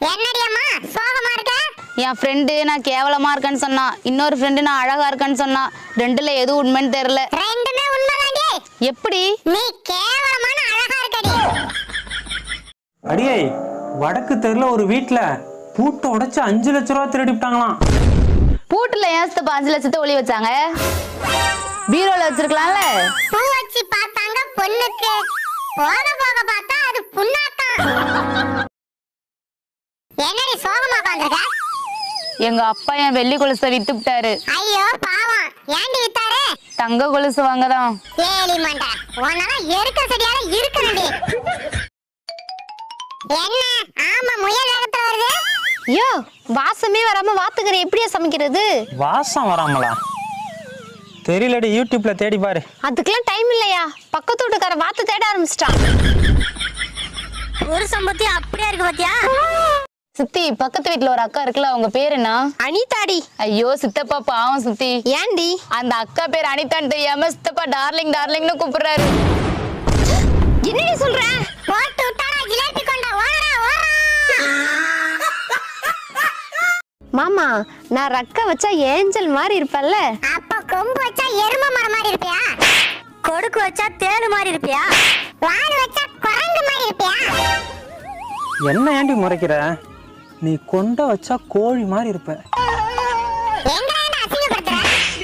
என்னடி அம்மா சோகமா இருக்க என் ஃப்ரெண்டு நான் கேவலமா இருக்கேன்னு சொன்னா இன்னொரு ஃப்ரெண்டு நான் அழகா இருக்கேன்னு சொன்னா ரெண்டுல எது உண்மைன்னு தெரியல ரெண்டுமே உண்மைதாண்டி எப்படி நீ கேவலமான அழகா இருக்கடி அடியே வடக்கு தெருல ஒரு வீட்ல பூட்டை உடைச்சு அஞ்சு லட்ச ரூபா திருடிவிட்டாங்களாம் பூட்டுல ஏன் சித்தப்பா அஞ்சு லட்சத்தை ஒளி வச்சாங்க பீரோல வச்சிருக்கலாம்ல பூ வச்சு பார்த்தாங்க பொண்ணுக்கு போக போக பார்த்தா அது புண்ணாக்கம் என்னடி சோகமா உட்காந்துருக்க எங்க அப்பா என் வெள்ளி கொலுசை வித்துட்டாரு ஐயோ பாவம் ஏண்டி வித்தாரு தங்க கொலுசு வாங்கதான் ஏலி மண்டை உன்னால எருக்க சரியால இருக்கணும்டி என்ன ஆமா முயல் வேகத்துல வருது ஐயோ வாசமே வராம வாத்துக்கறி எப்படியா சமைக்கிறது வாசம் வராமலா தெரியலடி யூடியூப்ல தேடி பாரு அதுக்கெல்லாம் டைம் இல்லையா பக்கத்து வீட்டுக்கார வாத்து தேட ஆரம்பிச்சிட்டான் புருஷன் பத்தி அப்படியே இருக்கு பாத்தியா சித்தி பக்கத்து வீட்ல ஒரு அக்கா இருக்குல்ல அவங்க பேர் என்ன அனிதாடி ஐயோ சித்தப்பா பாவம் சித்தி ஏன்டி அந்த அக்கா பேர் அனிதான்னு தெரியாம சித்தப்பா டார்லிங் டார்லிங்னு கூப்பிடுறாரு என்னடி சொல்ற போட்டு விட்டாடா ஜிலேபி கொண்ட ஓடா ஓடா மாமா நான் ரக்க வச்சா ஏஞ்சல் மாதிரி இருப்பல்ல அப்ப கொம்பு வச்சா எரும மரம் மாதிரி இருப்பியா கொடுக்கு வச்சா தேனு மாதிரி இருப்பியா வால் வச்சா குரங்கு மாதிரி இருப்பியா என்ன ஏண்டி முறைக்கிற நீ கொண்ட வச்சா கோழி மாதிரி இருப்ப எங்க அசிங்கப்படுத்துற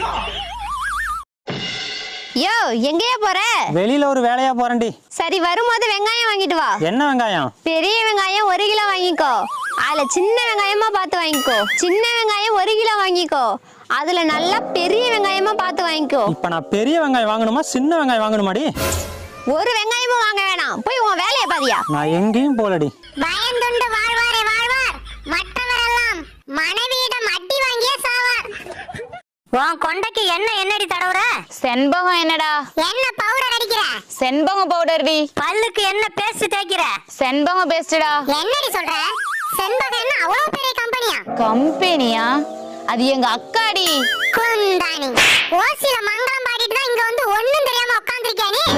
யோ எங்கேயா போற வெளியில ஒரு வேலையா போறேன்டி சரி வரும்போது வெங்காயம் வாங்கிட்டு வா என்ன வெங்காயம் பெரிய வெங்காயம் ஒரு கிலோ வாங்கிக்கோ அதுல சின்ன வெங்காயமா பார்த்து வாங்கிக்கோ சின்ன வெங்காயம் ஒரு கிலோ வாங்கிக்கோ அதுல நல்லா பெரிய வெங்காயமா பார்த்து வாங்கிக்கோ இப்ப நான் பெரிய வெங்காயம் வாங்கணுமா சின்ன வெங்காயம் வாங்கணுமாடி ஒரு வெங்காயமும் வாங்க வேணாம் போய் உன் வேலையை பாதியா நான் எங்கேயும் போலடி பயந்துண்டு வாழ்வாரே வாழ்வார் மற்றவரெல்லாம் மனைவியிடம் அடி வாங்கியே சாவார் உன் கொண்டைக்கு என்ன என்னடி தடவுற செண்பகம் என்னடா என்ன பவுடர் அடிக்கிற செண்பகம் பவுடர் டி பல்லுக்கு என்ன பேஸ்ட் தேய்க்கிற செண்பகம் பேஸ்டடா என்னடி சொல்ற செண்பகம் என்ன அவ்வளவு பெரிய கம்பெனியா கம்பெனியா அது எங்க அக்காடி குந்தாணி ஓசில மங்களம் பாடிட்டு தான் இங்க வந்து ஒண்ணும் தெரியாம உட்கார்ந்திருக்கியா நீ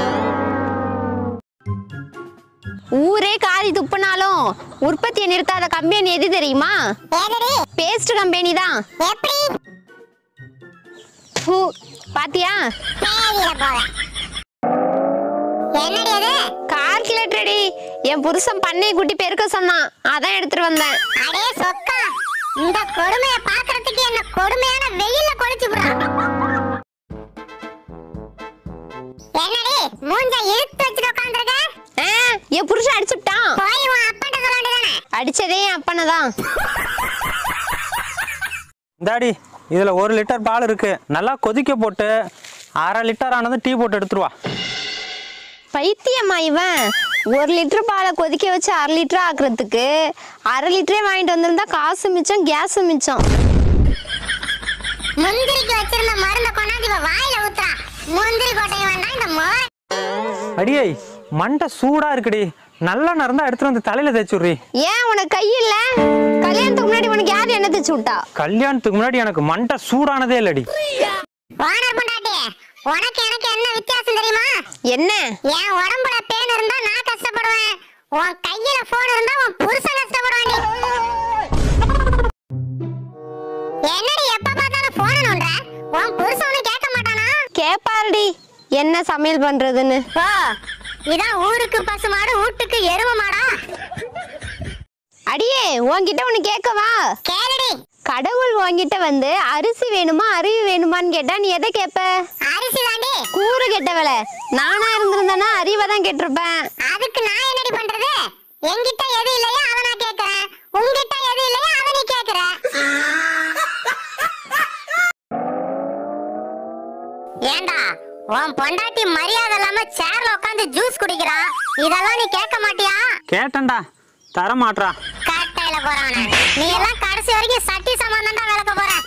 ஊரே காரி துப்புனாலும் உற்பத்தியை நிறுத்தாத கம்பெனி எது தெரியுமா ஏதடி பேஸ்ட் கம்பெனி தான் எப்படி ஃபு, பாத்தியா பேதியில போக என்னடி அது கால்குலேட்டரடி என் புருஷன் பண்ணையை கூட்டி பெருக்க சொன்னான் அதான் எடுத்துட்டு வந்தேன் அடே சொக்கா இந்த கொடுமைய பாக்குறதுக்கு என்ன கொடுமையான வெயில்ல கொளுத்தி விடுறான் என்னடி மூஞ்ச இழுத்து வச்சுட்டு உட்கார்ந்திருக்க ஆ, என் புருஷன் அடிச்சுட்டான் போய் உன் அப்பன்ட்ட சொல்ல வேண்டியதானே அடிச்சதே என் அப்பனை தான் இந்தாடி இதுல ஒரு லிட்டர் பால் இருக்கு நல்லா கொதிக்க போட்டு அரை லிட்டர் ஆனதும் டீ போட்டு எடுத்துருவா பைத்தியம்மா இவன் ஒரு லிட்டர் பாலை கொதிக்க வச்சு அரை லிட்டர் ஆக்குறதுக்கு அரை லிட்டரே வாங்கிட்டு வந்திருந்தா காசு மிச்சம் கேஸ் மிச்சம் முந்திரிக்கு வச்சிருந்த மருந்த கொண்டாந்து இவ வாயில ஊத்துறா முந்திரி கொட்டைய வேண்டாம் இந்த மோர அடியே மண்டை சூடா இருக்குடி நல்லா நடந்தா எடுத்துட்டு வந்து தலையில தேய்ச்சுடுறி ஏன் உனக்கு கை இல்ல கல்யாணத்துக்கு முன்னாடி உனக்கு யார் என்ன தச்சு விட்டா கல்யாணத்துக்கு முன்னாடி எனக்கு மண்டை சூடானதே இல்லடி ஓனர் பொண்டாட்டி உனக்கு எனக்கு என்ன வித்தியாசம் தெரியுமா என்ன என் உடம்புல பேன் இருந்தா நான் கஷ்டப்படுவேன் உன் கையில போன் இருந்தா உன் புருஷன் கஷ்டப்படுவாண்டி என்னடி எப்ப பார்த்தாலும் போன் நோண்டுற உன் புருஷன் உன்னை கேட்க மாட்டானா கேப்பாருடி என்ன சமையல் பண்றதுன்னு ஓ இதான் ஊருக்கு பசுமாடு வீட்டுக்கு எரும மாடா அடியே உன்கிட்ட ஒண்ணு கேட்கவா கேளுடி கடவுள் உன்கிட்ட வந்து அரிசி வேணுமா அறிவு வேணுமான்னு கேட்டா நீ எதை கேட்ப அரிசி தாண்டி கூறு கெட்டவள நானா இருந்திருந்தேன்னா அறிவை தான் கேட்டிருப்பேன் அதுக்கு நான் என்னடி பண்றது என்கிட்ட எது இல்லையோ அதை நான் கேக்குறேன் உன்கிட்ட எது இல்லையோ அதை நீ கேக்குற ஏண்டா உன் பொண்டாட்டி மரியாதை இல்லாம சேர்ல உட்காந்து ஜூஸ் குடிக்கிறா இதெல்லாம் நீ கேட்க மாட்டியா கேட்டேன்டா தர மாட்றா கட்டையில போறானே நீ எல்லாம் கடைசி வரைக்கும் சட்டி சமானம் தான் விளக்க போற